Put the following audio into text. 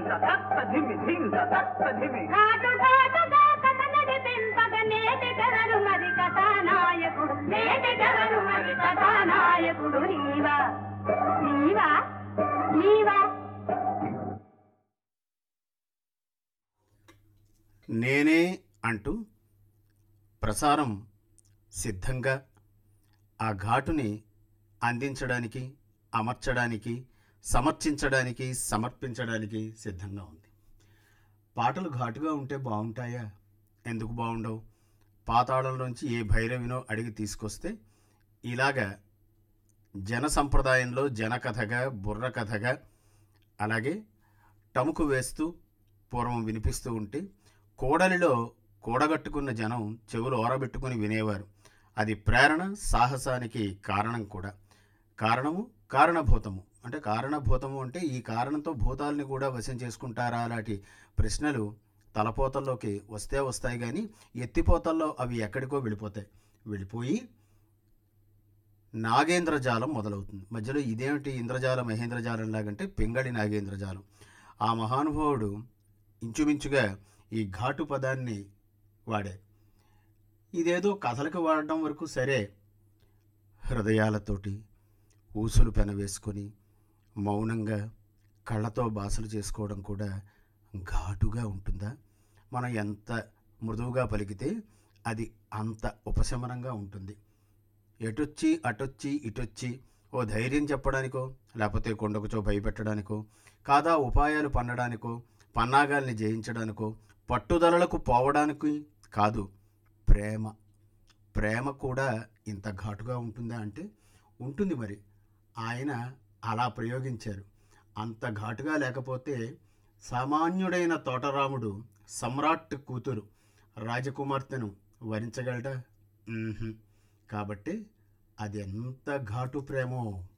తత్తధిమి ధింగ తత్తధిమి ఘాటు ఘాటుగా కథ నడిపింపగ నేటి తరరు మరి కథానాయకుడు నేటి తరరు మరి కథానాయకుడు నీవా నీవా నీవా నేనే అంటూ ప్రసారం సిద్ధంగా ఆ ఘాటుని అందించడానికి అమర్చడానికి సమర్చించడానికి సమర్పించడానికి సిద్ధంగా ఉంది పాటలు ఘాటుగా ఉంటే బాగుంటాయా ఎందుకు బాగుండవు పాతాళంలోంచి ఏ భైరవినో అడిగి తీసుకొస్తే ఇలాగా జన సంప్రదాయంలో జనకథగా బుర్ర కథగా అలాగే టముకు వేస్తూ పూర్వం వినిపిస్తూ ఉంటే కోడలిలో కూడగట్టుకున్న జనం చెవులు ఓరబెట్టుకుని వినేవారు అది ప్రేరణ సాహసానికి కారణం కూడా కారణము కారణభూతము అంటే కారణభూతము అంటే ఈ కారణంతో భూతాలని కూడా వశం చేసుకుంటారా అలాంటి ప్రశ్నలు తలపోతల్లోకి వస్తే వస్తాయి కానీ ఎత్తిపోతల్లో అవి ఎక్కడికో వెళ్ళిపోతాయి వెళ్ళిపోయి నాగేంద్రజాలం మొదలవుతుంది మధ్యలో ఇదేమిటి ఇంద్రజాల మహేంద్రజాలం లాగంటే పింగళి నాగేంద్రజాలం ఆ మహానుభావుడు ఇంచుమించుగా ఈ ఘాటు పదాన్ని వాడారు ఇదేదో కథలకు వాడడం వరకు సరే హృదయాలతోటి ఊసులు పెనవేసుకొని మౌనంగా కళ్ళతో బాసలు చేసుకోవడం కూడా ఘాటుగా ఉంటుందా మనం ఎంత మృదువుగా పలికితే అది అంత ఉపశమనంగా ఉంటుంది ఎటొచ్చి అటొచ్చి ఇటొచ్చి ఓ ధైర్యం చెప్పడానికో లేకపోతే కొండకుచో భయపెట్టడానికో కాదా ఉపాయాలు పన్నడానికో పన్నాగాల్ని జయించడానికో పట్టుదలలకు పోవడానికి కాదు ప్రేమ ప్రేమ కూడా ఇంత ఘాటుగా ఉంటుందా అంటే ఉంటుంది మరి ఆయన అలా ప్రయోగించారు అంత ఘాటుగా లేకపోతే సామాన్యుడైన తోటరాముడు సమ్రాట్ కూతురు రాజకుమార్తెను వరించగలడా మ్మ్హ్మ్. కాబట్టి అది ఎంత ఘాటు ప్రేమో